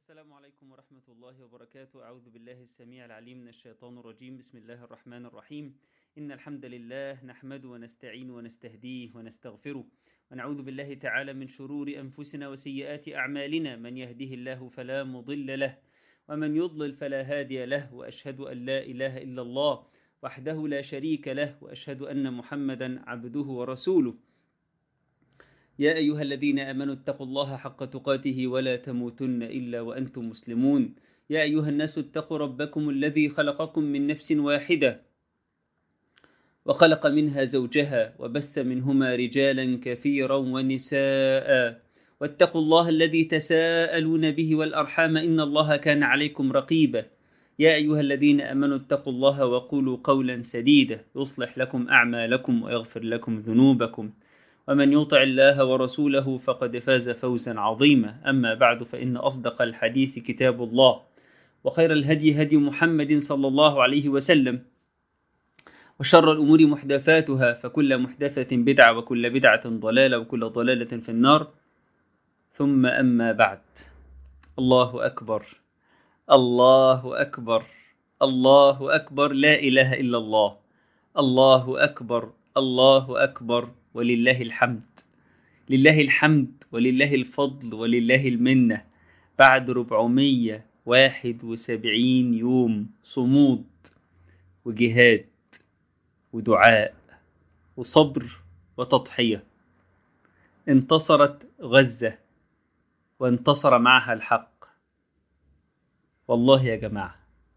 السلام عليكم ورحمة الله وبركاته أعوذ بالله السميع العليم من الشيطان الرجيم بسم الله الرحمن الرحيم إن الحمد لله نحمد ونستعين ونستهديه ونستغفره ونعوذ بالله تعالى من شرور أنفسنا وسيئات أعمالنا من يهده الله فلا مضل له ومن يضلل فلا هادي له وأشهد أن لا إله إلا الله وحده لا شريك له وأشهد أن محمدا عبده ورسوله يا أيها الذين آمنوا اتقوا الله حق تقاته ولا تموتن إلا وأنتم مسلمون يا أيها الناس اتقوا ربكم الذي خلقكم من نفس واحدة وخلق منها زوجها وبث منهما رجالا كثيرا ونساء واتقوا الله الذي تساءلون به والأرحام إن الله كان عليكم رقيبا يا أيها الذين آمنوا اتقوا الله وقولوا قولا سديدا يصلح لكم أعمالكم ويغفر لكم ذنوبكم ومن يطع الله ورسوله فقد فاز فوزا عظيما أما بعد فإن أصدق الحديث كتاب الله وخير الهدي هدي محمد صلى الله عليه وسلم وشر الأمور محدثاتها فكل محدثة بدعة وكل بدعة ضلالة وكل ضلالة في النار ثم أما بعد الله أكبر الله أكبر الله أكبر لا إله إلا الله الله أكبر الله أكبر ولله الحمد لله الحمد ولله الفضل ولله المنة بعد ربعمية واحد وسبعين يوم صمود وجهاد ودعاء وصبر وتضحية انتصرت غزة وانتصر معها الحق والله يا جماعة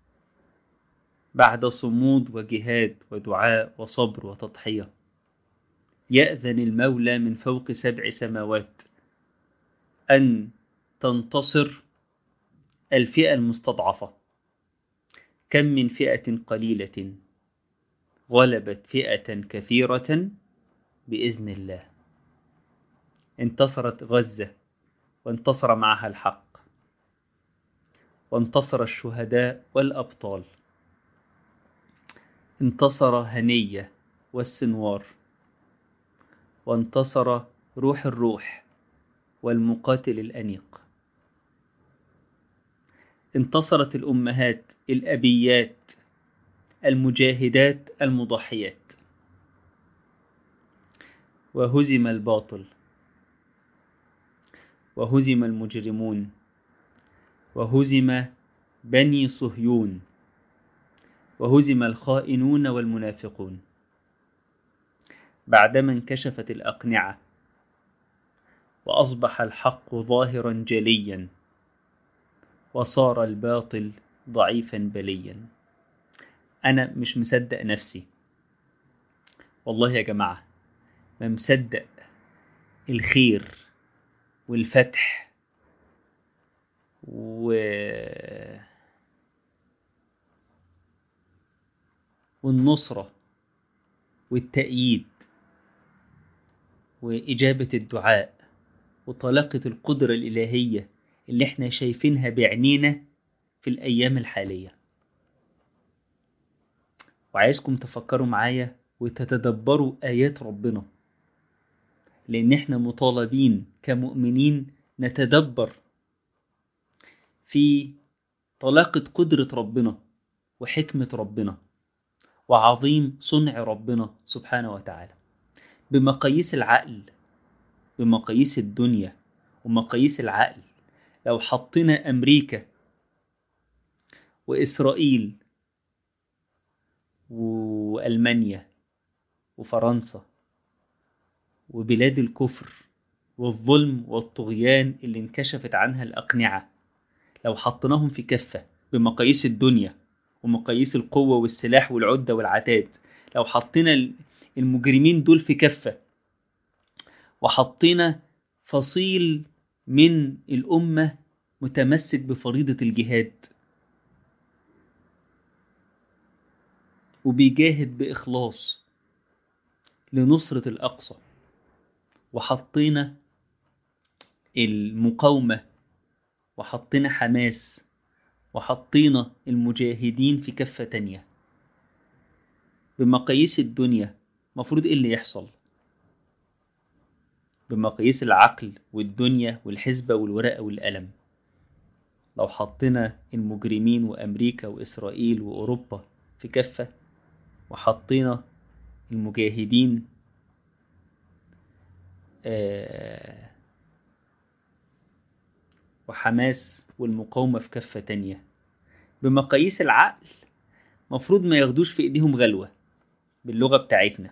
بعد صمود وجهاد ودعاء وصبر وتضحية يأذن المولى من فوق سبع سماوات أن تنتصر الفئة المستضعفة كم من فئة قليلة غلبت فئة كثيرة بإذن الله انتصرت غزة وانتصر معها الحق وانتصر الشهداء والأبطال انتصر هنية والسنوار وانتصر روح الروح والمقاتل الأنيق انتصرت الأمهات الأبيات المجاهدات المضحيات وهزم الباطل وهزم المجرمون وهزم بني صهيون وهزم الخائنون والمنافقون بعدما انكشفت الأقنعة وأصبح الحق ظاهرا جليا وصار الباطل ضعيفا بليا أنا مش مصدق نفسي والله يا جماعة ما مصدق الخير والفتح و... والنصرة والتأييد وإجابة الدعاء وطلاقة القدرة الإلهية اللي احنا شايفينها بعينينا في الأيام الحالية وعايزكم تفكروا معايا وتتدبروا آيات ربنا لأن احنا مطالبين كمؤمنين نتدبر في طلاقة قدرة ربنا وحكمة ربنا وعظيم صنع ربنا سبحانه وتعالى بمقاييس العقل بمقاييس الدنيا ومقاييس العقل لو حطينا أمريكا وإسرائيل وألمانيا وفرنسا وبلاد الكفر والظلم والطغيان اللي انكشفت عنها الأقنعة لو حطيناهم في كفة بمقاييس الدنيا ومقاييس القوة والسلاح والعدة والعتاد لو حطينا المجرمين دول في كفة وحطينا فصيل من الأمة متمسك بفريضة الجهاد وبيجاهد بإخلاص لنصرة الأقصى وحطينا المقاومة وحطينا حماس وحطينا المجاهدين في كفة تانية بمقاييس الدنيا مفروض ايه اللي يحصل بمقاييس العقل والدنيا والحسبة والورقة والقلم لو حطينا المجرمين وأمريكا وإسرائيل وأوروبا في كفة وحطينا المجاهدين آه وحماس والمقاومة في كفة تانية بمقاييس العقل مفروض ما ياخدوش في ايديهم غلوة باللغة بتاعتنا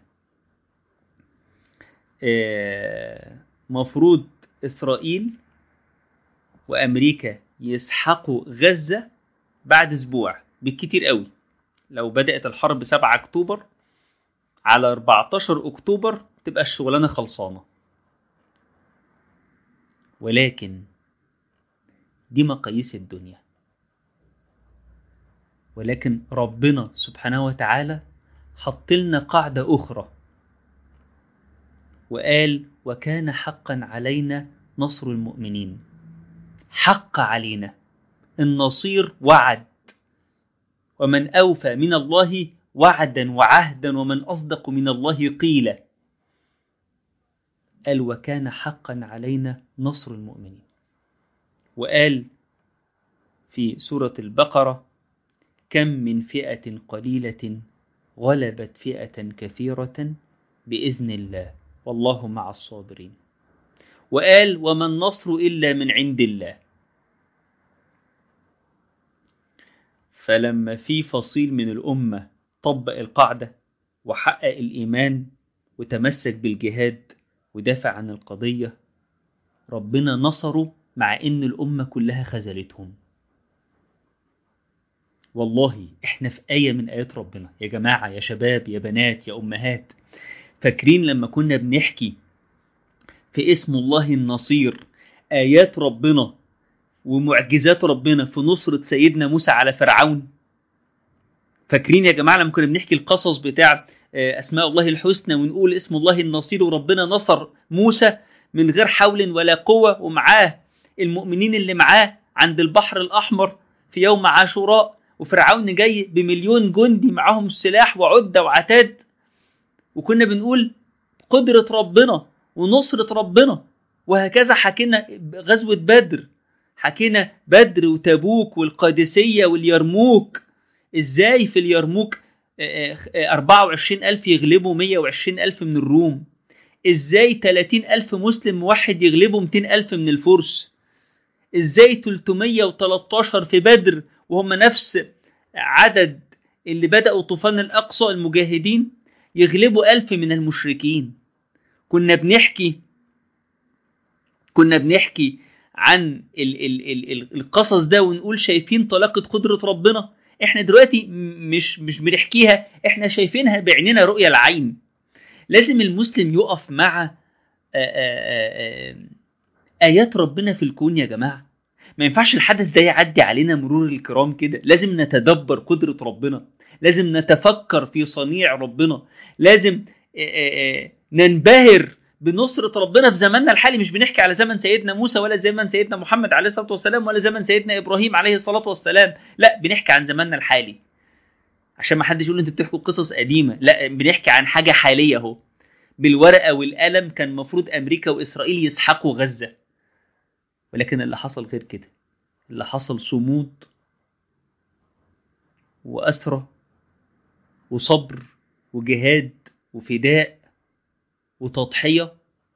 آه مفروض إسرائيل وأمريكا يسحقوا غزة بعد أسبوع بالكتير قوي لو بدأت الحرب 7 أكتوبر على 14 أكتوبر تبقى الشغلانة خلصانة ولكن دي مقاييس الدنيا ولكن ربنا سبحانه وتعالى حط لنا قاعدة أخرى وقال وكان حقا علينا نصر المؤمنين حق علينا النصير وعد ومن أوفى من الله وعدا وعهدا ومن أصدق من الله قيلا قال وكان حقا علينا نصر المؤمنين وقال في سورة البقرة كم من فئة قليلة غلبت فئة كثيرة بإذن الله والله مع الصابرين وقال وما النصر إلا من عند الله فلما في فصيل من الأمة طبق القاعدة وحقق الإيمان وتمسك بالجهاد ودافع عن القضية ربنا نصره مع إن الأمة كلها خذلتهم والله إحنا في آية من آيات ربنا يا جماعة يا شباب يا بنات يا أمهات فاكرين لما كنا بنحكي في اسم الله النصير آيات ربنا ومعجزات ربنا في نصرة سيدنا موسى على فرعون فاكرين يا جماعة لما كنا بنحكي القصص بتاع أسماء الله الحسنى ونقول اسم الله النصير وربنا نصر موسى من غير حول ولا قوة ومعاه المؤمنين اللي معاه عند البحر الأحمر في يوم عاشوراء وفرعون جاي بمليون جندي معاهم سلاح وعدة وعتاد وكنا بنقول قدرة ربنا ونصرة ربنا وهكذا حكينا غزوة بدر حكينا بدر وتبوك والقادسية واليرموك ازاي في اليرموك 24 ألف يغلبوا 120 ألف من الروم ازاي 30 ألف مسلم موحد يغلبوا 200 ألف من الفرس ازاي 313 في بدر وهم نفس عدد اللي بدأوا طوفان الأقصى المجاهدين يغلبوا ألف من المشركين كنا بنحكي كنا بنحكي عن ال ال ال ال القصص ده ونقول شايفين طلاقة قدرة ربنا احنا دلوقتي مش مش بنحكيها احنا شايفينها بعيننا رؤية العين لازم المسلم يقف مع آآ آآ آيات ربنا في الكون يا جماعة ما ينفعش الحدث ده يعدي علينا مرور الكرام كده لازم نتدبر قدرة ربنا لازم نتفكر في صنيع ربنا لازم آآ ننبهر بنصرة ربنا في زماننا الحالي مش بنحكي على زمن سيدنا موسى ولا زمن سيدنا محمد عليه الصلاة والسلام ولا زمن سيدنا إبراهيم عليه الصلاة والسلام لا بنحكي عن زماننا الحالي عشان ما حدش يقول انت بتحكوا قصص قديمة لا بنحكي عن حاجة حالية اهو بالورقة والقلم كان المفروض أمريكا وإسرائيل يسحقوا غزة ولكن اللي حصل غير كده اللي حصل صمود وأسرة وصبر وجهاد وفداء وتضحية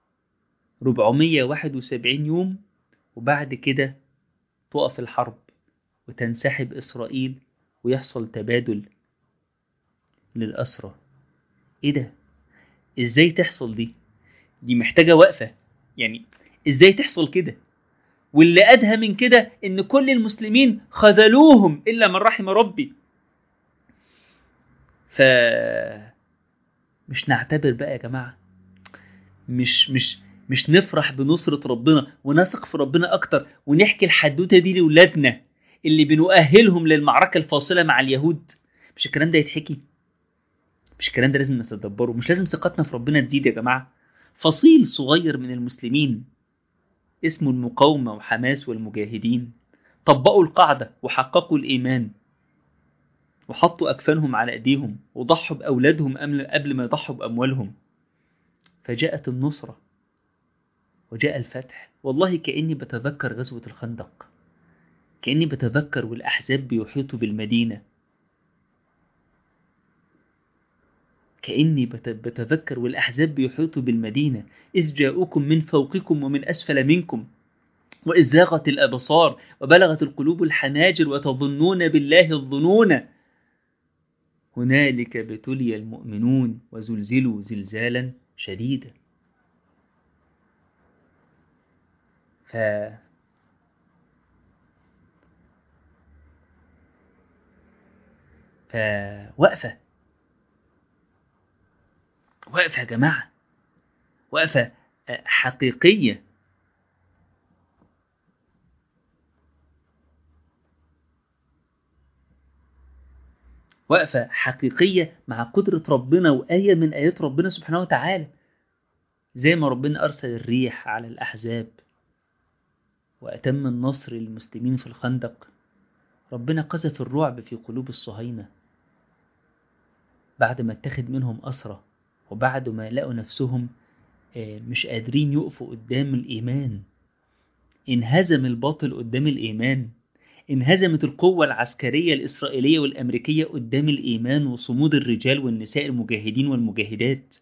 471 يوم وبعد كده تقف الحرب وتنسحب إسرائيل ويحصل تبادل للأسرة إيه ده؟ إزاي تحصل دي؟ دي محتاجة وقفة يعني إزاي تحصل كده؟ واللي أدهى من كده إن كل المسلمين خذلوهم إلا من رحم ربي ف مش نعتبر بقى يا جماعه مش مش مش نفرح بنصرة ربنا ونثق في ربنا أكتر ونحكي الحدوتة دي لأولادنا اللي بنؤهلهم للمعركة الفاصلة مع اليهود مش الكلام ده يتحكي مش الكلام ده لازم نتدبره مش لازم ثقتنا في ربنا تزيد يا جماعة فصيل صغير من المسلمين اسمه المقاومة وحماس والمجاهدين طبقوا القاعدة وحققوا الإيمان وحطوا أكفانهم على أيديهم وضحوا بأولادهم قبل ما يضحوا بأموالهم فجاءت النصرة وجاء الفتح والله كأني بتذكر غزوة الخندق كأني بتذكر والأحزاب بيحيطوا بالمدينة كأني بتذكر والأحزاب بيحيطوا بالمدينة إذ جاءوكم من فوقكم ومن أسفل منكم وإذ زاغت الأبصار وبلغت القلوب الحناجر وتظنون بالله الظنون هنالك ابتلي المؤمنون وزلزلوا زلزالا شديدا ف فوقفة وقفة يا جماعة وقفة حقيقية وقفة حقيقية مع قدرة ربنا وآية من آيات ربنا سبحانه وتعالى زي ما ربنا أرسل الريح على الأحزاب وأتم النصر للمسلمين في الخندق ربنا قذف الرعب في قلوب الصهاينة بعد ما اتخذ منهم أسرة وبعد ما لقوا نفسهم مش قادرين يقفوا قدام الإيمان انهزم الباطل قدام الإيمان انهزمت القوة العسكرية الإسرائيلية والأمريكية قدام الإيمان وصمود الرجال والنساء المجاهدين والمجاهدات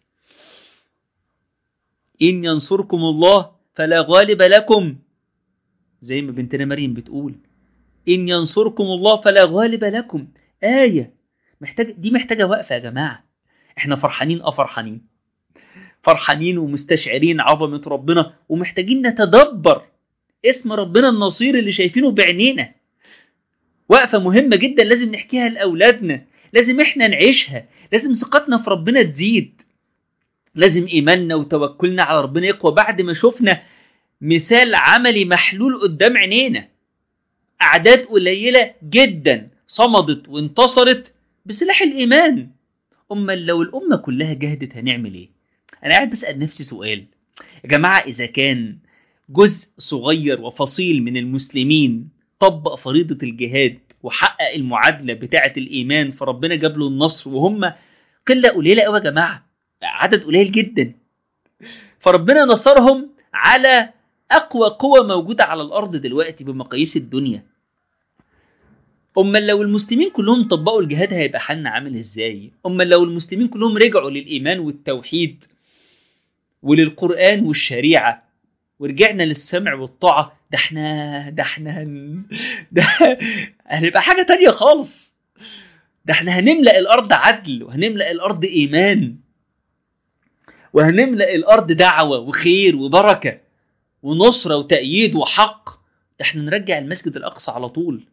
إن ينصركم الله فلا غالب لكم زي ما بنتنا مريم بتقول إن ينصركم الله فلا غالب لكم آية محتاج دي محتاجة وقفة يا جماعة احنا فرحانين اه فرحانين فرحانين ومستشعرين عظمة ربنا ومحتاجين نتدبر اسم ربنا النصير اللي شايفينه بعينينا وقفة مهمة جدا لازم نحكيها لأولادنا لازم احنا نعيشها لازم ثقتنا في ربنا تزيد لازم إيماننا وتوكلنا على ربنا يقوى بعد ما شفنا مثال عملي محلول قدام عينينا أعداد قليلة جدا صمدت وانتصرت بسلاح الإيمان أما لو الأمة كلها جهدت هنعمل إيه؟ أنا قاعد بسأل نفسي سؤال يا جماعة إذا كان جزء صغير وفصيل من المسلمين طبق فريضة الجهاد وحقق المعادلة بتاعة الإيمان فربنا جاب له النصر وهم قلة قليلة قوي يا جماعة عدد قليل جدا فربنا نصرهم على أقوى قوة موجودة على الأرض دلوقتي بمقاييس الدنيا أما لو المسلمين كلهم طبقوا الجهاد هيبقى حالنا عامل إزاي أما لو المسلمين كلهم رجعوا للإيمان والتوحيد وللقرآن والشريعة ورجعنا للسمع والطاعة ده احنا ده احنا هن... ده هنبقى حاجة تانية خالص ده احنا هنملأ الأرض عدل وهنملأ الأرض إيمان وهنملأ الأرض دعوة وخير وبركة ونصرة وتأييد وحق ده احنا نرجع المسجد الأقصى على طول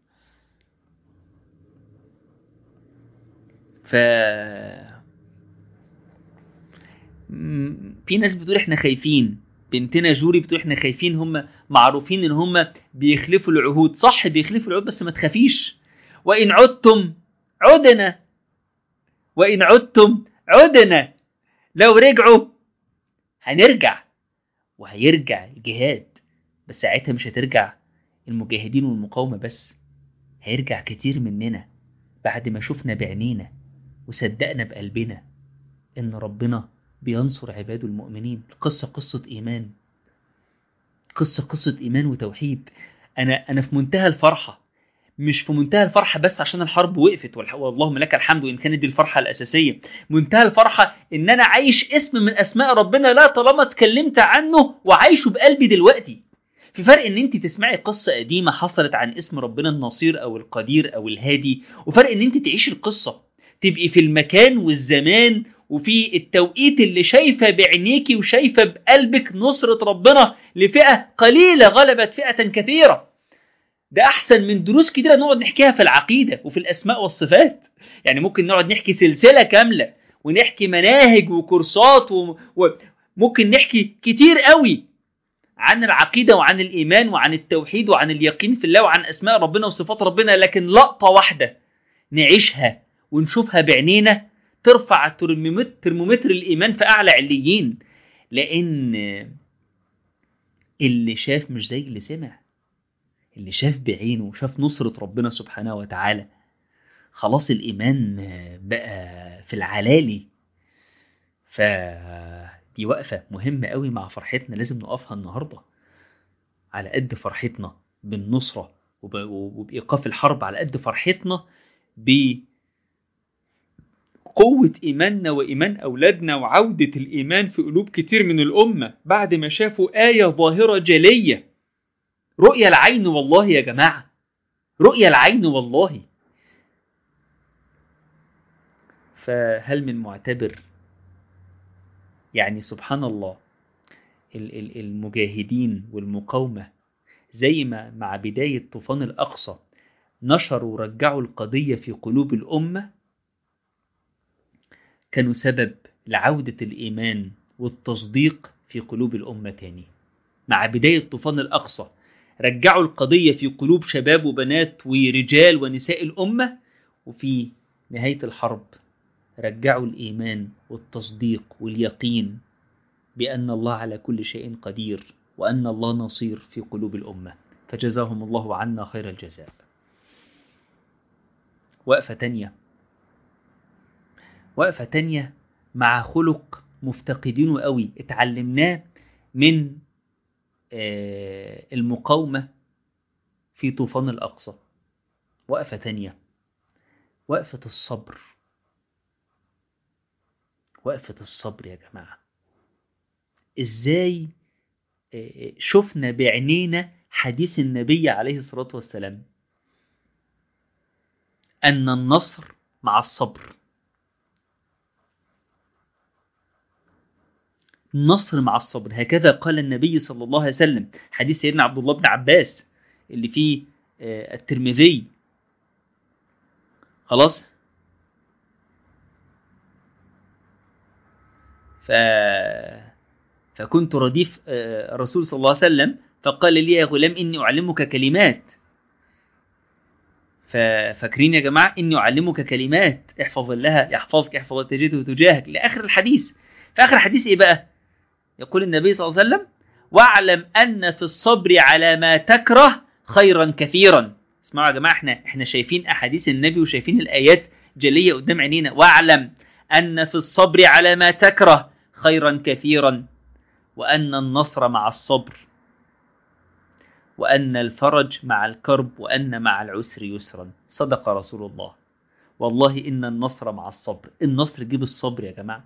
ف في ناس بتقول احنا خايفين بنتنا جوري بتقول احنا خايفين هم معروفين ان هم بيخلفوا العهود صح بيخلفوا العهود بس ما تخافيش وان عدتم عدنا وان عدتم عدنا لو رجعوا هنرجع وهيرجع الجهاد بس ساعتها مش هترجع المجاهدين والمقاومة بس هيرجع كتير مننا بعد ما شفنا بعينينا وصدقنا بقلبنا ان ربنا بينصر عباده المؤمنين القصة قصة إيمان قصة قصة إيمان وتوحيد أنا أنا في منتهى الفرحة مش في منتهى الفرحة بس عشان الحرب وقفت واللهم لك الحمد وإن كانت دي الفرحة الأساسية منتهى الفرحة إن أنا عايش اسم من أسماء ربنا لا طالما اتكلمت عنه وعايشه بقلبي دلوقتي في فرق ان انت تسمعي قصة قديمة حصلت عن اسم ربنا النصير او القدير او الهادي وفرق ان انت تعيشي القصة تبقي في المكان والزمان وفي التوقيت اللي شايفة بعينيكي وشايفة بقلبك نصرة ربنا لفئة قليلة غلبت فئة كثيرة ده أحسن من دروس كتيرة نقعد نحكيها في العقيدة وفي الأسماء والصفات يعني ممكن نقعد نحكي سلسلة كاملة ونحكي مناهج وكورسات وممكن نحكي كتير قوي عن العقيدة وعن الإيمان وعن التوحيد وعن اليقين في الله وعن أسماء ربنا وصفات ربنا لكن لقطة واحدة نعيشها ونشوفها بعينينا ترفع ترمومتر الإيمان في أعلى عليين لأن اللي شاف مش زي اللي سمع اللي شاف بعينه وشاف نصرة ربنا سبحانه وتعالى خلاص الإيمان بقى في العلالي فدي وقفة مهمة قوي مع فرحتنا لازم نقفها النهاردة على قد فرحتنا بالنصرة وبإيقاف الحرب على قد فرحتنا بقوة إيماننا وإيمان أولادنا وعودة الإيمان في قلوب كتير من الأمة بعد ما شافوا آية ظاهرة جلية رؤية العين والله يا جماعة رؤية العين والله فهل من معتبر يعني سبحان الله المجاهدين والمقاومة زي ما مع بداية طوفان الأقصى نشروا ورجعوا القضية في قلوب الأمة كانوا سبب لعودة الإيمان والتصديق في قلوب الأمة تاني مع بداية طوفان الأقصى رجعوا القضية في قلوب شباب وبنات ورجال ونساء الأمة وفي نهاية الحرب رجعوا الإيمان والتصديق واليقين بأن الله على كل شيء قدير وأن الله نصير في قلوب الأمة فجزاهم الله عنا خير الجزاء وقفة تانية وقفة تانية مع خلق مفتقدينه قوي اتعلمناه من المقاومة في طوفان الأقصى وقفة تانية وقفة الصبر وقفة الصبر يا جماعة ازاي شفنا بعينينا حديث النبي عليه الصلاة والسلام أن النصر مع الصبر النصر مع الصبر هكذا قال النبي صلى الله عليه وسلم حديث سيدنا عبد الله بن عباس اللي فيه الترمذي خلاص ف... فكنت رديف الرسول صلى الله عليه وسلم فقال لي يا غلام إني أعلمك كلمات ففاكرين يا جماعة إني أعلمك كلمات احفظ الله يحفظك احفظ تجده تجاهك لآخر الحديث في آخر الحديث إيه بقى يقول النبي صلى الله عليه وسلم واعلم أن في الصبر على ما تكره خيرا كثيرا اسمعوا يا جماعة احنا, احنا شايفين أحاديث النبي وشايفين الآيات جلية قدام عينينا واعلم أن في الصبر على ما تكره خيرا كثيرا وأن النصر مع الصبر وأن الفرج مع الكرب وأن مع العسر يسرا صدق رسول الله والله إن النصر مع الصبر النصر جيب الصبر يا جماعة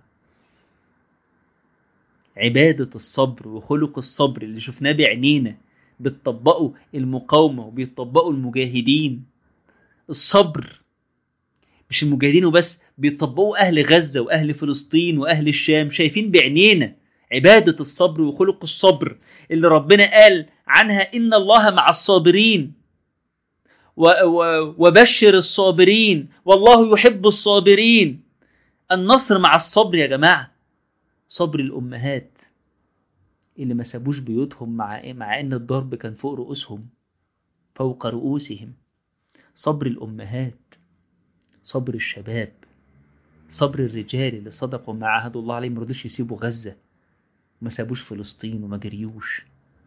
عبادة الصبر وخلق الصبر اللي شفناه بعينينا بتطبقوا المقاومة وبيطبقوا المجاهدين الصبر مش المجاهدين وبس بيطبقوا أهل غزة وأهل فلسطين وأهل الشام شايفين بعينينا عبادة الصبر وخلق الصبر اللي ربنا قال عنها إن الله مع الصابرين و و وبشر الصابرين والله يحب الصابرين النصر مع الصبر يا جماعة صبر الأمهات اللي ما سابوش بيوتهم مع مع إن الضرب كان فوق رؤوسهم فوق رؤوسهم صبر الأمهات صبر الشباب صبر الرجال اللي صدقوا ما عهد الله عليه ما رضوش يسيبوا غزة ما سابوش فلسطين وما جريوش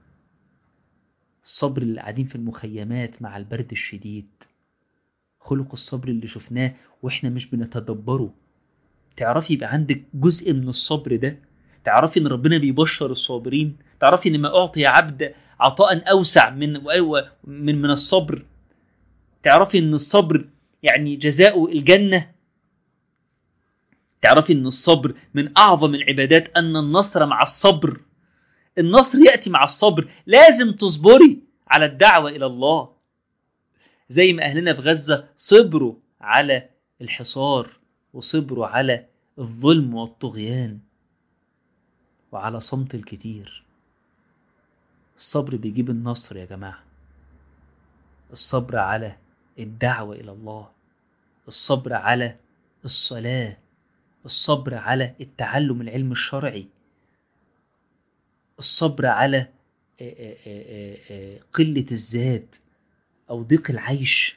الصبر اللي قاعدين في المخيمات مع البرد الشديد خلق الصبر اللي شفناه واحنا مش بنتدبره تعرفي يبقى عندك جزء من الصبر ده تعرفي ان ربنا بيبشر الصابرين تعرفي ان ما اعطي عبد عطاء اوسع من من من الصبر تعرفي ان الصبر يعني جزاء الجنه تعرفي ان الصبر من اعظم العبادات ان النصر مع الصبر النصر ياتي مع الصبر لازم تصبري على الدعوه الى الله زي ما اهلنا في غزه صبروا على الحصار وصبروا على الظلم والطغيان وعلى صمت الكتير الصبر بيجيب النصر يا جماعه الصبر على الدعوه الى الله الصبر على الصلاه الصبر على التعلم العلم الشرعي الصبر على قلة الذات أو ضيق العيش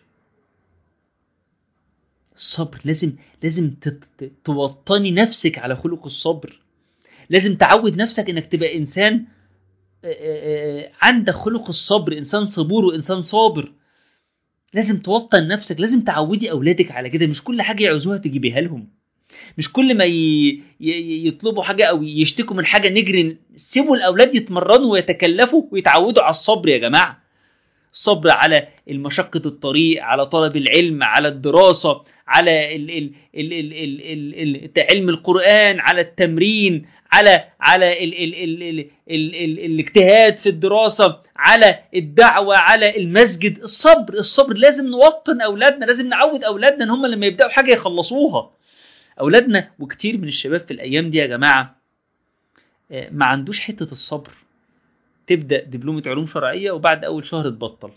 الصبر لازم لازم توطني نفسك على خلق الصبر لازم تعود نفسك انك تبقى انسان عندك خلق الصبر انسان صبور وانسان صابر لازم توطن نفسك لازم تعودي اولادك على كده مش كل حاجه يعوزوها تجيبيها لهم مش كل ما ي... ي... يطلبوا حاجه او يشتكوا من حاجه نجري سيبوا الاولاد يتمرنوا ويتكلفوا ويتعودوا على الصبر يا جماعه الصبر على المشقة الطريق على طلب العلم على الدراسة على ال ال ال ال ال ال ال علم القرآن على التمرين على على ال ال ال ال ال ال الاجتهاد في الدراسة على الدعوة على المسجد الصبر الصبر لازم نوطن أولادنا لازم نعود أولادنا إن هم لما يبدأوا حاجة يخلصوها أولادنا وكتير من الشباب في الأيام دي يا جماعة ما عندوش حتة الصبر تبدأ دبلومة علوم شرعية وبعد أول شهر تبطل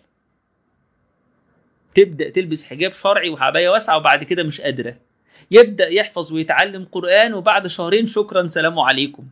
تبدأ تلبس حجاب شرعي وحباية واسعة وبعد كده مش قادرة يبدأ يحفظ ويتعلم قرآن وبعد شهرين شكرا سلام عليكم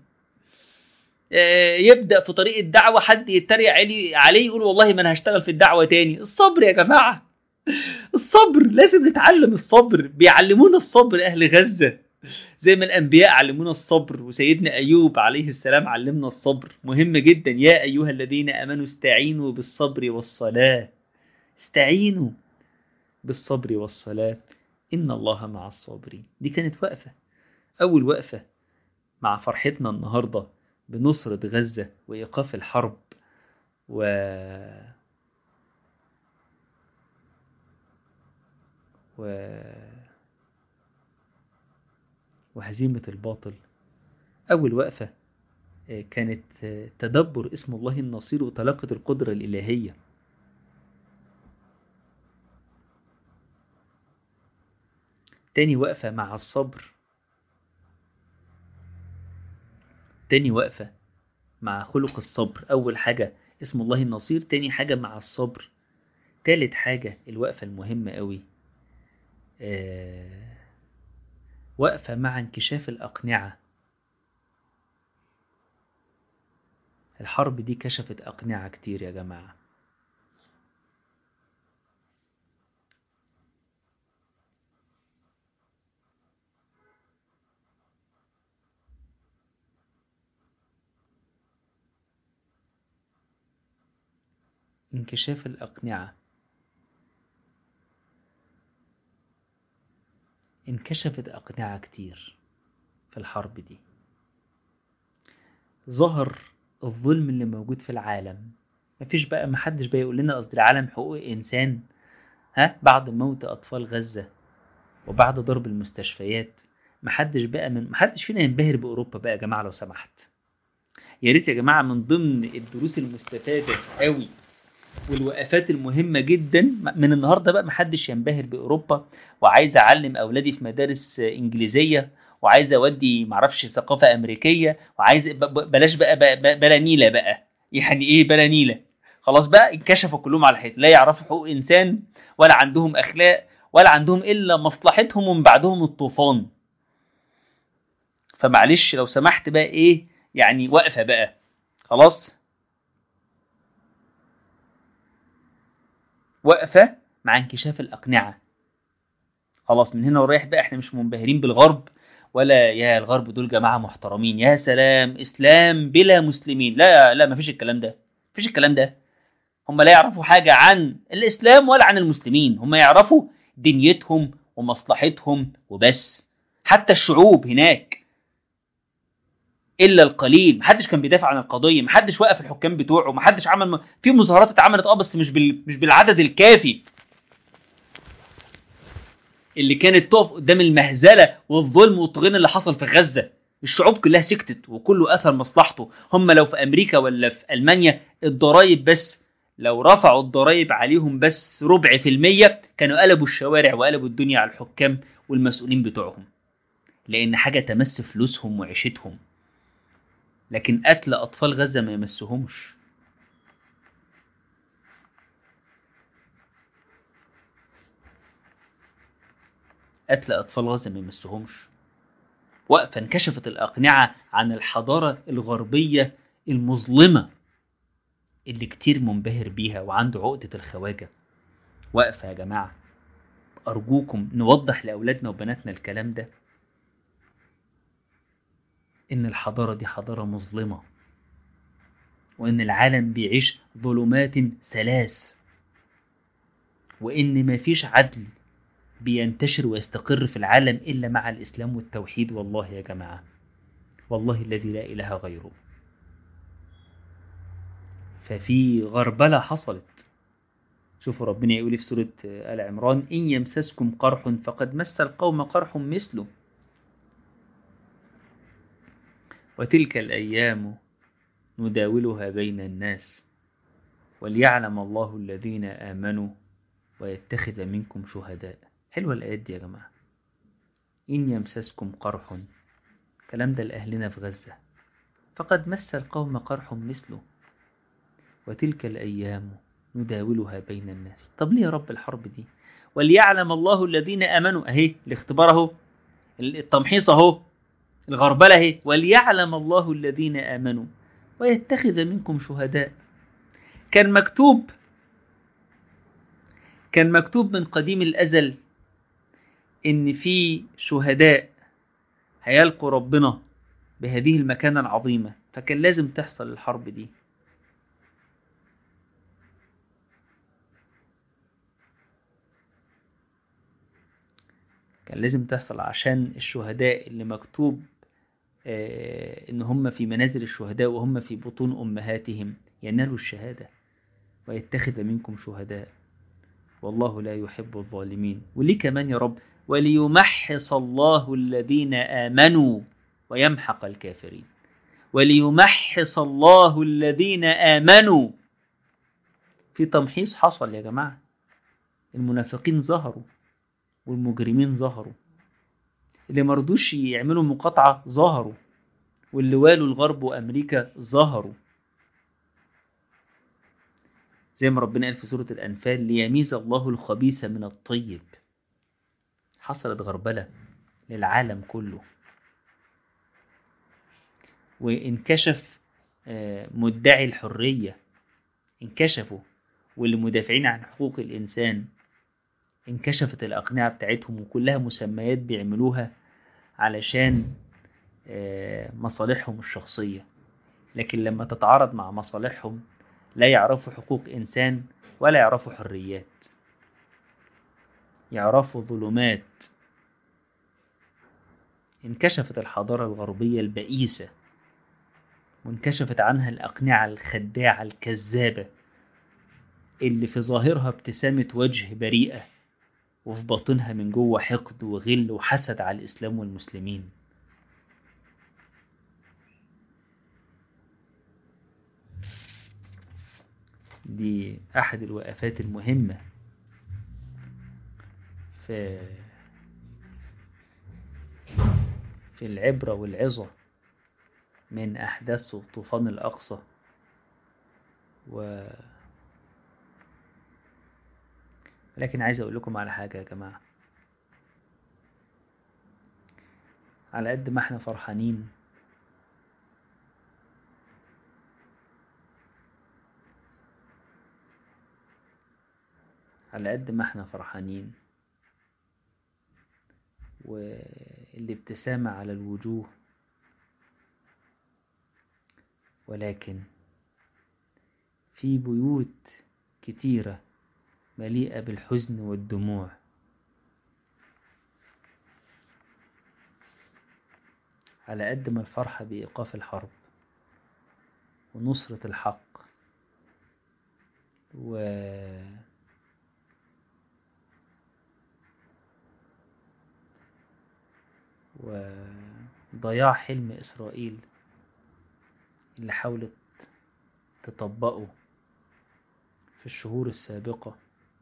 يبدأ في طريق الدعوة حد يتريق عليه يقول والله ما أنا هشتغل في الدعوة تاني الصبر يا جماعة الصبر لازم نتعلم الصبر بيعلمونا الصبر أهل غزة زي ما الأنبياء علمونا الصبر وسيدنا أيوب عليه السلام علمنا الصبر مهم جدا يا أيها الذين أمنوا استعينوا بالصبر والصلاة استعينوا بالصبر والصلاة إن الله مع الصابرين دي كانت وقفة أول وقفة مع فرحتنا النهاردة بنصرة غزة وإيقاف الحرب و و وهزيمة الباطل أول وقفة كانت تدبر اسم الله النصير وتلقة القدرة الإلهية تاني وقفة مع الصبر تاني وقفة مع خلق الصبر أول حاجة اسم الله النصير تاني حاجة مع الصبر تالت حاجة الوقفة المهمة قوي آه وقفة مع انكشاف الأقنعة الحرب دي كشفت أقنعة كتير يا جماعة انكشاف الأقنعة انكشفت أقنعة كتير في الحرب دي ظهر الظلم اللي موجود في العالم مفيش بقى محدش بقى يقول لنا قصدي العالم حقوق إنسان ها بعد موت أطفال غزة وبعد ضرب المستشفيات محدش بقى من محدش فينا ينبهر بأوروبا بقى يا جماعة لو سمحت يا ريت يا جماعة من ضمن الدروس المستفادة قوي والوقفات المهمة جدا من النهاردة بقى محدش ينبهر بأوروبا وعايز أعلم أولادي في مدارس إنجليزية وعايز أودي معرفش ثقافة أمريكية وعايز بلاش بقى, بقى, بقى بلا نيلة بقى يعني إيه بلا نيلة خلاص بقى انكشفوا كلهم على الحيط لا يعرفوا حقوق إنسان ولا عندهم أخلاق ولا عندهم إلا مصلحتهم ومن بعدهم الطوفان فمعلش لو سمحت بقى إيه يعني وقفة بقى خلاص وقفة مع انكشاف الأقنعة خلاص من هنا ورايح بقى احنا مش منبهرين بالغرب ولا يا الغرب دول جماعة محترمين يا سلام إسلام بلا مسلمين لا لا مفيش الكلام ده مفيش الكلام ده هم لا يعرفوا حاجة عن الإسلام ولا عن المسلمين هم يعرفوا دنيتهم ومصلحتهم وبس حتى الشعوب هناك الا القليل محدش كان بيدافع عن القضيه محدش وقف الحكام بتوعه محدش عمل م... في مظاهرات اتعملت اه بس مش بال... مش بالعدد الكافي اللي كانت تقف قدام المهزله والظلم والطغيان اللي حصل في غزه الشعوب كلها سكتت وكله اثر مصلحته هم لو في امريكا ولا في المانيا الضرايب بس لو رفعوا الضرايب عليهم بس ربع في المية كانوا قلبوا الشوارع وقلبوا الدنيا على الحكام والمسؤولين بتوعهم لان حاجه تمس فلوسهم وعيشتهم لكن قتل أطفال غزة ما يمسهمش قتل أطفال غزة ما يمسهمش وقفة انكشفت الأقنعة عن الحضارة الغربية المظلمة اللي كتير منبهر بيها وعنده عقدة الخواجة وقفة يا جماعة أرجوكم نوضح لأولادنا وبناتنا الكلام ده إن الحضارة دي حضارة مظلمة وإن العالم بيعيش ظلمات ثلاث وإن مفيش عدل بينتشر ويستقر في العالم إلا مع الإسلام والتوحيد والله يا جماعة والله الذي لا إله غيره ففي غربلة حصلت شوفوا ربنا يقول في سورة آل عمران إن يمسسكم قرح فقد مس القوم قرح مثله وتلك الأيام نداولها بين الناس وليعلم الله الذين آمنوا ويتخذ منكم شهداء حلوة الآيات دي يا جماعة إن يمسسكم قرح الكلام ده لأهلنا في غزة فقد مس القوم قرح مثله وتلك الأيام نداولها بين الناس طب ليه يا رب الحرب دي وليعلم الله الذين آمنوا أهي الاختبار أهو التمحيص أهو الغربلة أهي وليعلم الله الذين آمنوا ويتخذ منكم شهداء كان مكتوب كان مكتوب من قديم الأزل إن في شهداء هيلقوا ربنا بهذه المكانة العظيمة فكان لازم تحصل الحرب دي كان لازم تحصل عشان الشهداء اللي مكتوب آه إن هم في منازل الشهداء وهم في بطون أمهاتهم ينالوا الشهادة ويتخذ منكم شهداء والله لا يحب الظالمين وليه كمان يا رب وليمحص الله الذين آمنوا ويمحق الكافرين وليمحص الله الذين آمنوا في تمحيص حصل يا جماعة المنافقين ظهروا والمجرمين ظهروا اللي مرضوش يعملوا مقاطعة ظهروا واللي والوا الغرب وأمريكا ظهروا زي ما ربنا قال في سورة الأنفال ليميز الله الخبيث من الطيب حصلت غربلة للعالم كله وانكشف مدعي الحرية انكشفوا واللي مدافعين عن حقوق الإنسان انكشفت الأقنعة بتاعتهم وكلها مسميات بيعملوها علشان مصالحهم الشخصية لكن لما تتعارض مع مصالحهم لا يعرفوا حقوق إنسان ولا يعرفوا حريات يعرفوا ظلمات انكشفت الحضارة الغربية البئيسة وانكشفت عنها الأقنعة الخداعة الكذابة اللي في ظاهرها ابتسامة وجه بريئة وفي باطنها من جوه حقد وغل وحسد على الإسلام والمسلمين دي أحد الوقفات المهمة في في العبرة والعظة من أحداث طوفان الأقصى و لكن عايز أقول لكم على حاجة يا جماعة على قد ما احنا فرحانين على قد ما احنا فرحانين والابتسامة على الوجوه ولكن في بيوت كتيرة مليئة بالحزن والدموع على قد ما الفرحة بإيقاف الحرب ونصرة الحق و وضياع حلم إسرائيل اللي حاولت تطبقه في الشهور السابقة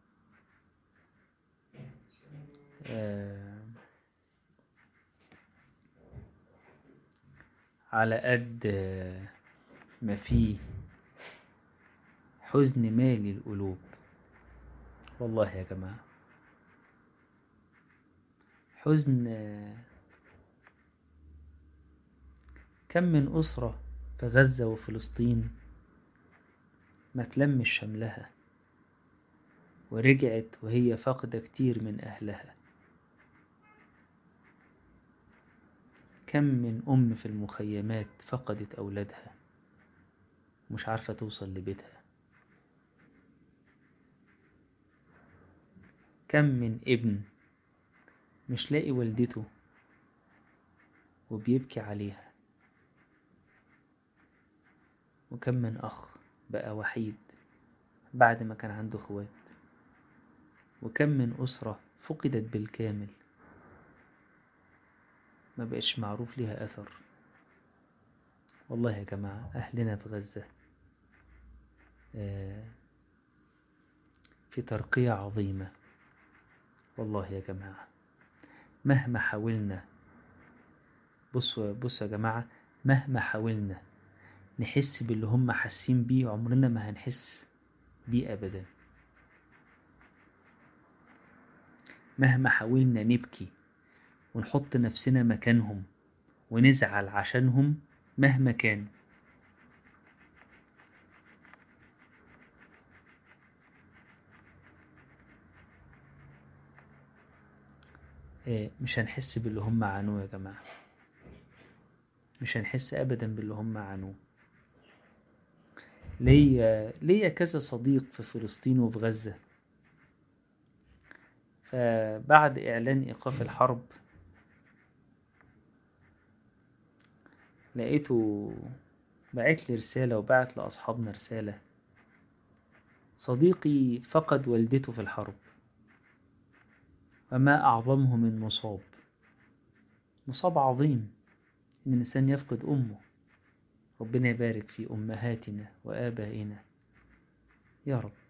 على قد ما فيه حزن مالي القلوب والله يا جماعة حزن كم من أسرة في غزة وفلسطين ما تلمش شملها ورجعت وهي فاقدة كتير من أهلها كم من أم في المخيمات فقدت أولادها مش عارفة توصل لبيتها كم من ابن مش لاقي والدته وبيبكي عليها وكم من أخ بقى وحيد بعد ما كان عنده اخوات وكم من أسرة فقدت بالكامل ما بقتش معروف ليها أثر والله يا جماعة أهلنا في غزة في ترقية عظيمة والله يا جماعة مهما حاولنا بصوا بصوا يا جماعة مهما حاولنا نحس باللي هم حاسين بيه عمرنا ما هنحس بيه أبدا مهما حاولنا نبكي ونحط نفسنا مكانهم ونزعل عشانهم مهما كان مش هنحس باللي هم عانوه يا جماعة مش هنحس أبدا باللي هم عانوه ليا ليا كذا صديق في فلسطين وفي غزة فبعد إعلان إيقاف الحرب لقيته بعت لي رسالة وبعت لأصحابنا رسالة صديقي فقد والدته في الحرب وما أعظمه من مصاب مصاب عظيم إن الإنسان يفقد أمه ربنا يبارك في أمهاتنا وآبائنا يا رب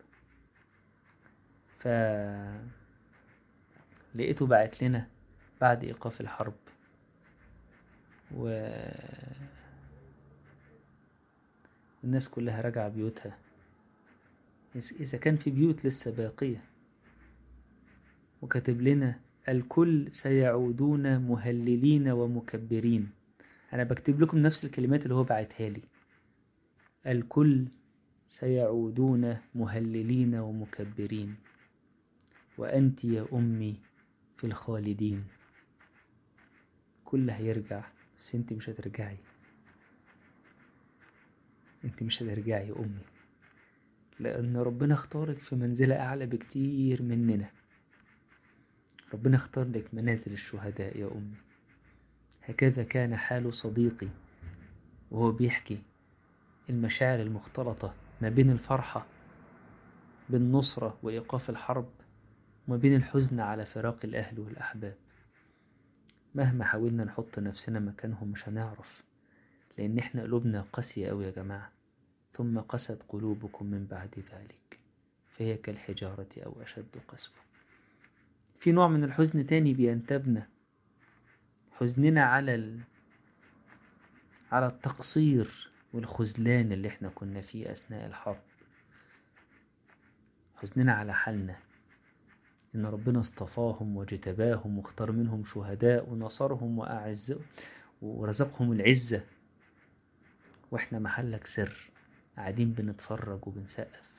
ف لقيته بعت لنا بعد إيقاف الحرب و الناس كلها راجعة بيوتها إذا كان في بيوت لسه باقية وكاتب لنا الكل سيعودون مهللين ومكبرين أنا بكتب لكم نفس الكلمات اللي هو بعتها لي الكل سيعودون مهللين ومكبرين وأنت يا أمي في الخالدين كل هيرجع بس انت مش هترجعي انت مش هترجعي يا أمي لأن ربنا اختارك في منزلة أعلى بكتير مننا ربنا اختار لك منازل الشهداء يا أمي هكذا كان حال صديقي وهو بيحكي المشاعر المختلطة ما بين الفرحة بالنصرة وإيقاف الحرب وما بين الحزن على فراق الأهل والأحباب مهما حاولنا نحط نفسنا مكانهم مش هنعرف لأن احنا قلوبنا قاسية أوي يا جماعة ثم قست قلوبكم من بعد ذلك فهي كالحجارة أو أشد قسوة في نوع من الحزن تاني بينتابنا حزننا على ال... على التقصير والخذلان اللي احنا كنا فيه أثناء الحرب حزننا على حالنا إن ربنا اصطفاهم وجتباهم واختار منهم شهداء ونصرهم وأعز ورزقهم العزة وإحنا محلك سر قاعدين بنتفرج وبنسقف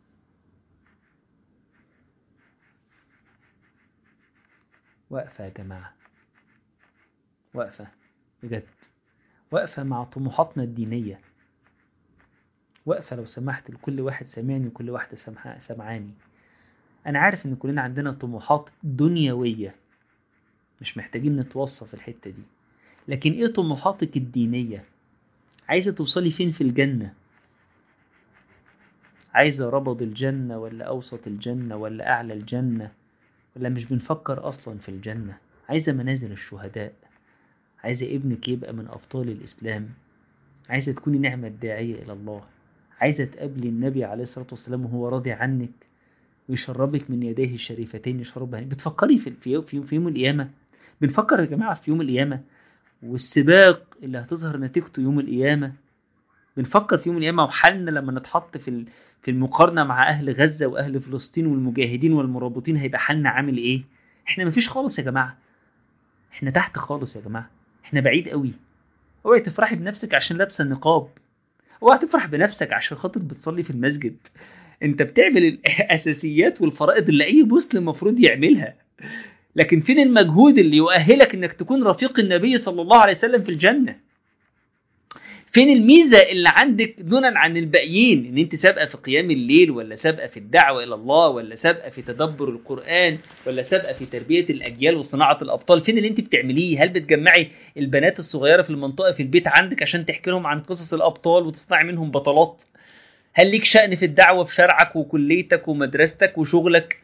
واقفة يا جماعة واقفة بجد واقفة مع طموحاتنا الدينية واقفة لو سمحت لكل واحد سامعني وكل واحدة سمعاني أنا عارف إن كلنا عندنا طموحات دنيوية مش محتاجين نتوصى في الحتة دي لكن إيه طموحاتك الدينية عايزة توصلي فين في الجنة عايزة ربض الجنة ولا أوسط الجنة ولا أعلى الجنة ولا مش بنفكر أصلا في الجنة عايزة منازل الشهداء عايزة ابنك يبقى من أبطال الإسلام عايزة تكوني نعمة داعية إلى الله عايزة تقابلي النبي عليه الصلاة والسلام وهو راضي عنك ويشربك من يديه الشريفتين يشربها بتفكري في, في, في, في يوم القيامة بنفكر يا جماعة في يوم القيامة والسباق اللي هتظهر نتيجته يوم القيامة بنفكر في يوم القيامة وحالنا لما نتحط في في المقارنة مع أهل غزة وأهل فلسطين والمجاهدين والمرابطين هيبقى حالنا عامل إيه؟ إحنا مفيش خالص يا جماعة إحنا تحت خالص يا جماعة إحنا بعيد قوي اوعي تفرحي بنفسك عشان لابسة النقاب اوعي تفرح بنفسك عشان خاطر بتصلي في المسجد انت بتعمل الاساسيات والفرائض اللي اي مسلم المفروض يعملها لكن فين المجهود اللي يؤهلك انك تكون رفيق النبي صلى الله عليه وسلم في الجنه فين الميزة اللي عندك دونا عن الباقيين ان انت سابقة في قيام الليل ولا سابقة في الدعوة الى الله ولا سابقة في تدبر القرآن ولا سابقة في تربية الاجيال وصناعة الابطال فين اللي انت بتعمليه هل بتجمعي البنات الصغيرة في المنطقة في البيت عندك عشان تحكي لهم عن قصص الابطال وتصنعي منهم بطلات هل ليك شأن في الدعوة في شرعك وكليتك ومدرستك وشغلك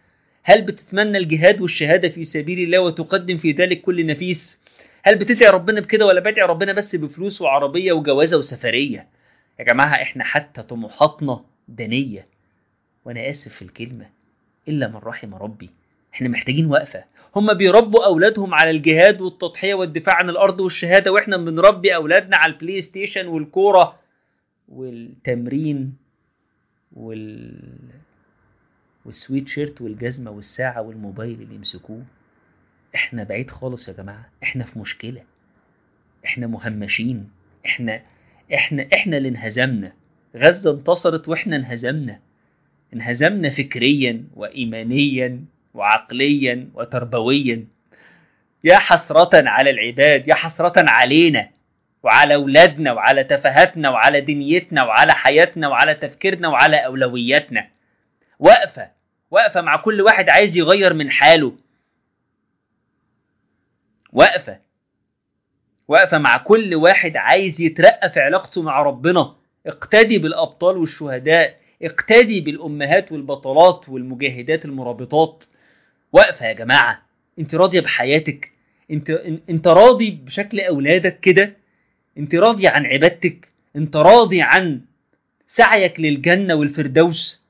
هل بتتمنى الجهاد والشهادة في سبيل الله وتقدم في ذلك كل نفيس هل بتدعي ربنا بكده ولا بدعي ربنا بس بفلوس وعربية وجوازة وسفرية يا جماعة احنا حتى طموحاتنا دنية وانا اسف في الكلمة الا من رحم ربي احنا محتاجين وقفة هم بيربوا اولادهم على الجهاد والتضحية والدفاع عن الارض والشهادة واحنا بنربي اولادنا على البلاي ستيشن والكورة والتمرين وال والسويت شيرت والجزمة والساعة والموبايل اللي يمسكوه احنا بعيد خالص يا جماعة احنا في مشكلة احنا مهمشين احنا احنا احنا اللي انهزمنا غزة انتصرت واحنا انهزمنا انهزمنا فكريا وإيمانيا وعقليا وتربويا يا حسرة على العباد يا حسرة علينا وعلى أولادنا وعلى تفاهاتنا وعلى دنيتنا وعلى حياتنا وعلى تفكيرنا وعلى أولوياتنا وقفة وقفة مع كل واحد عايز يغير من حاله وقفة وقفة مع كل واحد عايز يترقى في علاقته مع ربنا اقتدي بالأبطال والشهداء اقتدي بالأمهات والبطلات والمجاهدات المرابطات وقفة يا جماعة انت راضية بحياتك انت, انت راضي بشكل أولادك كده انت راضي عن عبادتك انت راضي عن سعيك للجنة والفردوس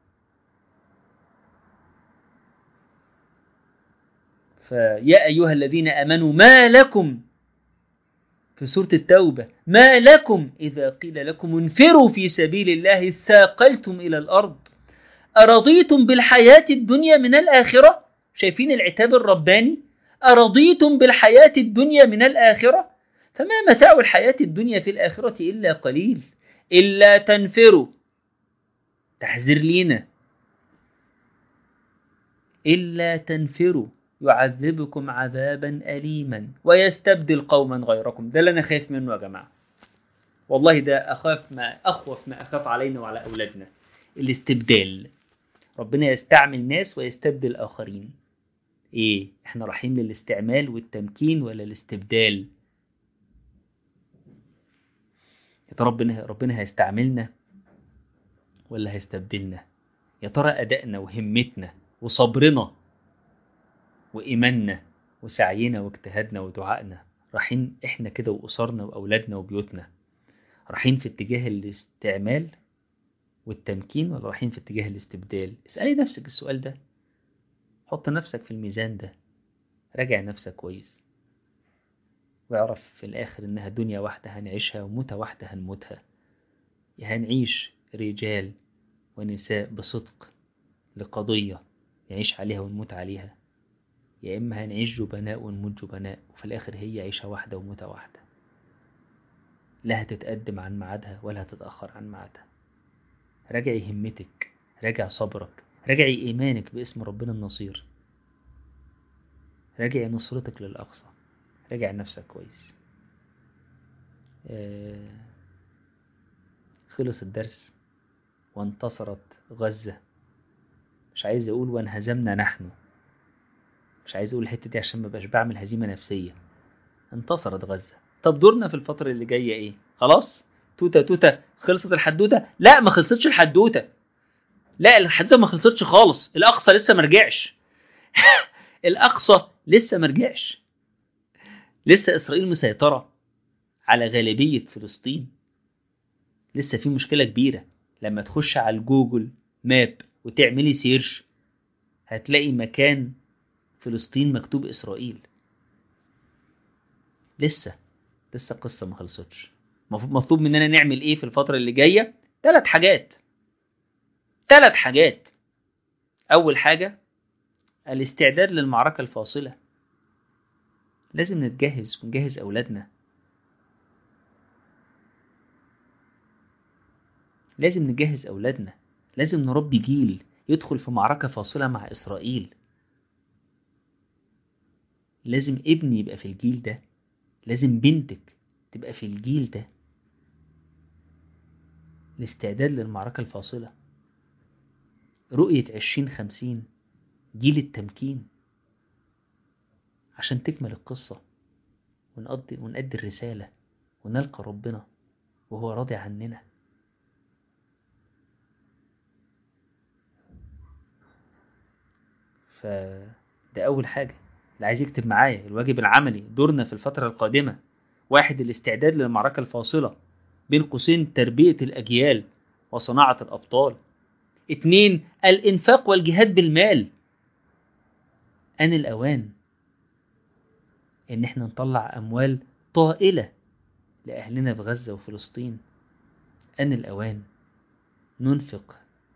فيا أيها الذين آمنوا ما لكم في سورة التوبة ما لكم إذا قيل لكم انفروا في سبيل الله ثاقلتم إلى الأرض أرضيتم بالحياة الدنيا من الآخرة شايفين العتاب الرباني أرضيتم بالحياة الدنيا من الآخرة فما متاع الحياة الدنيا في الآخرة إلا قليل إلا تنفروا تحذير لينا إلا تنفروا يعذبكم عذابا أليما ويستبدل قوما غيركم ده اللي أنا خايف منه يا جماعة والله ده أخاف ما أخوف ما أخاف علينا وعلى أولادنا الاستبدال ربنا يستعمل ناس ويستبدل آخرين إيه إحنا رايحين للاستعمال والتمكين ولا الاستبدال يا ترى ربنا ربنا هيستعملنا ولا هيستبدلنا يا ترى أدائنا وهمتنا وصبرنا وإيماننا وسعينا واجتهادنا ودعائنا رايحين إحنا كده وأسرنا وأولادنا وبيوتنا رايحين في اتجاه الاستعمال والتمكين ولا رايحين في اتجاه الاستبدال اسألي نفسك السؤال ده حط نفسك في الميزان ده راجع نفسك كويس واعرف في الآخر إنها دنيا واحدة هنعيشها وموتة واحدة هنموتها يا هنعيش رجال ونساء بصدق لقضية يعيش عليها ونموت عليها يا إما هنعيش جبناء ونموت جبناء وفي الآخر هي عيشة واحدة وموتة واحدة لا هتتقدم عن ميعادها ولا هتتأخر عن ميعادها راجعي همتك راجع صبرك راجعي إيمانك باسم ربنا النصير راجعي نصرتك للأقصى راجع نفسك كويس آه خلص الدرس وانتصرت غزة مش عايز أقول وانهزمنا نحن مش عايز أقول الحتة دي عشان مبقاش بعمل هزيمة نفسية انتصرت غزة طب دورنا في الفترة اللي جاية إيه خلاص توتة توتة خلصت الحدوتة لا ما خلصتش الحدوتة لا الحدوتة ما خلصتش خالص الأقصى لسه ما رجعش الأقصى لسه ما رجعش لسه إسرائيل مسيطرة على غالبية فلسطين لسه في مشكلة كبيرة لما تخش على الجوجل ماب وتعملي سيرش هتلاقي مكان فلسطين مكتوب إسرائيل لسه لسه القصة ما خلصتش مطلوب مننا نعمل ايه في الفترة اللي جاية ثلاث حاجات ثلاث حاجات أول حاجة الاستعداد للمعركة الفاصلة لازم نتجهز ونجهز أولادنا لازم نجهز أولادنا لازم نربي جيل يدخل في معركة فاصلة مع إسرائيل لازم ابني يبقى في الجيل ده لازم بنتك تبقى في الجيل ده الاستعداد للمعركة الفاصلة رؤية عشرين خمسين جيل التمكين عشان تكمل القصة ونقضي ونأدي الرسالة ونلقى ربنا وهو راضي عننا فده أول حاجة اللي عايز يكتب معايا الواجب العملي دورنا في الفترة القادمة واحد الاستعداد للمعركة الفاصلة بين قوسين تربية الأجيال وصناعة الأبطال اتنين الإنفاق والجهاد بالمال أن الأوان إن إحنا نطلع أموال طائلة لأهلنا في غزة وفلسطين أن الأوان ننفق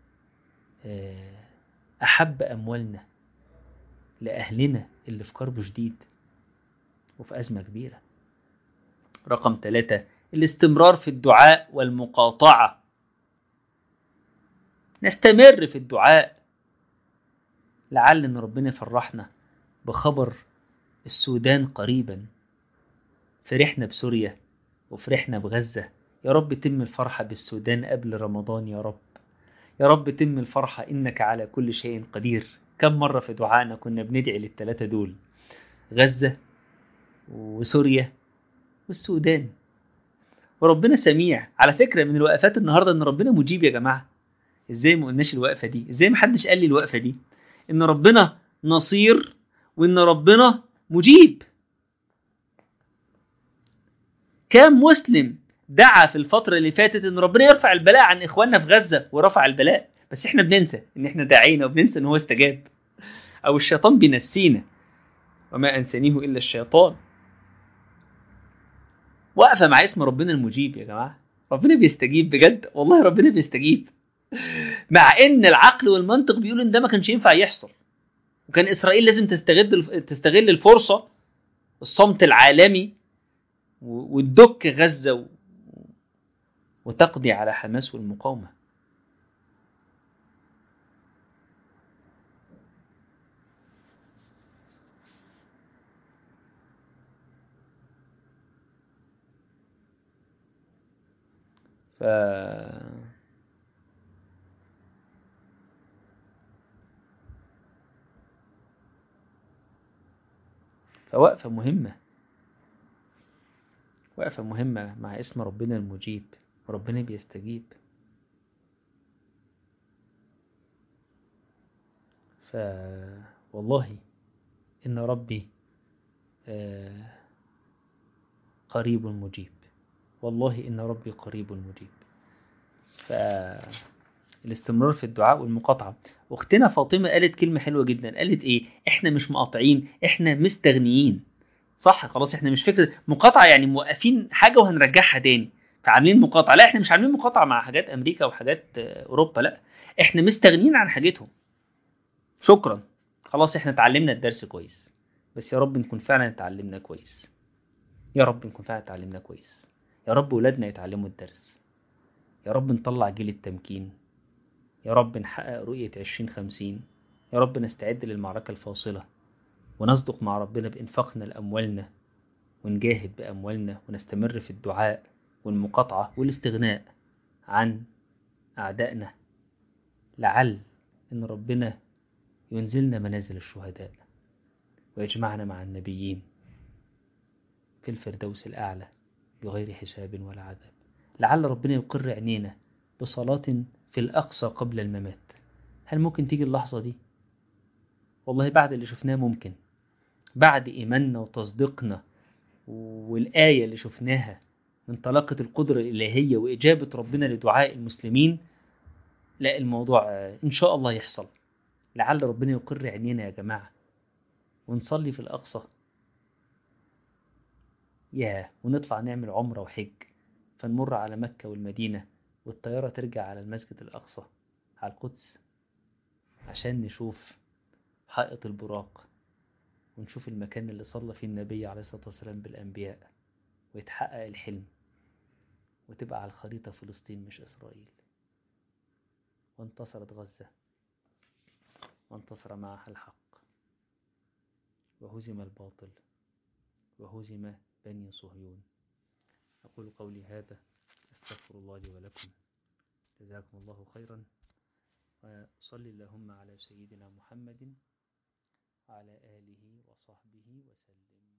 أحب أموالنا لأهلنا اللي في كرب شديد وفي أزمة كبيرة رقم ثلاثة الاستمرار في الدعاء والمقاطعة نستمر في الدعاء لعل ان ربنا يفرحنا بخبر السودان قريبا فرحنا بسوريا وفرحنا بغزة يا رب تم الفرحة بالسودان قبل رمضان يا رب يا رب تم الفرحة إنك على كل شيء قدير كم مرة في دعائنا كنا بندعي للثلاثة دول غزة وسوريا والسودان وربنا سميع على فكرة من الوقفات النهاردة إن ربنا مجيب يا جماعة إزاي ما قلناش الوقفة دي إزاي ما حدش قال لي الوقفة دي إن ربنا نصير وإن ربنا مجيب كام مسلم دعا في الفترة اللي فاتت إن ربنا يرفع البلاء عن إخواننا في غزة ورفع البلاء بس إحنا بننسى إن إحنا داعينا وبننسى إن هو استجاب أو الشيطان بينسينا وما أنسانيه إلا الشيطان واقفة مع اسم ربنا المجيب يا جماعة ربنا بيستجيب بجد والله ربنا بيستجيب مع ان العقل والمنطق بيقول ان ده ما كانش ينفع يحصل وكان اسرائيل لازم تستغل تستغل الفرصه الصمت العالمي وتدك غزه و... وتقضي على حماس والمقاومه ف فوقفة مهمة وقفة مهمة مع اسم ربنا المجيب وربنا بيستجيب ف والله إن ربي قريب مجيب والله إن ربي قريب مجيب فالاستمرار في الدعاء والمقاطعة واختنا فاطمة قالت كلمة حلوة جدا قالت ايه احنا مش مقاطعين احنا مستغنيين صح خلاص احنا مش فكرة مقاطعة يعني موقفين حاجة وهنرجعها تاني فعاملين مقاطعة لا احنا مش عاملين مقاطعة مع حاجات امريكا وحاجات اوروبا لا احنا مستغنيين عن حاجتهم شكرا خلاص احنا اتعلمنا الدرس كويس بس يا رب نكون فعلا اتعلمنا كويس يا رب نكون فعلا اتعلمنا كويس يا رب ولادنا يتعلموا الدرس يا رب نطلع جيل التمكين يا رب نحقق رؤية عشرين خمسين يا رب نستعد للمعركة الفاصلة ونصدق مع ربنا بإنفاقنا لأموالنا ونجاهد بأموالنا ونستمر في الدعاء والمقاطعة والاستغناء عن أعدائنا لعل إن ربنا ينزلنا منازل الشهداء ويجمعنا مع النبيين في الفردوس الأعلى بغير حساب ولا عذاب لعل ربنا يقر عينينا بصلاة في الأقصى قبل الممات هل ممكن تيجي اللحظة دي؟ والله بعد اللي شفناه ممكن بعد إيماننا وتصديقنا والآية اللي شفناها من طلاقة القدرة الإلهية وإجابة ربنا لدعاء المسلمين لا الموضوع إن شاء الله يحصل لعل ربنا يقر عينينا يا جماعة ونصلي في الأقصى ياه ونطلع نعمل عمرة وحج فنمر على مكة والمدينة والطيارة ترجع على المسجد الأقصى على القدس عشان نشوف حائط البراق ونشوف المكان اللي صلى فيه النبي عليه الصلاة والسلام بالأنبياء ويتحقق الحلم وتبقى على الخريطة فلسطين مش إسرائيل وانتصرت غزة وانتصر معها الحق وهزم الباطل وهزم بني صهيون أقول قولي هذا أستغفر الله لي ولكم جزاكم الله خيرا وصل اللهم على سيدنا محمد وعلى آله وصحبه وسلم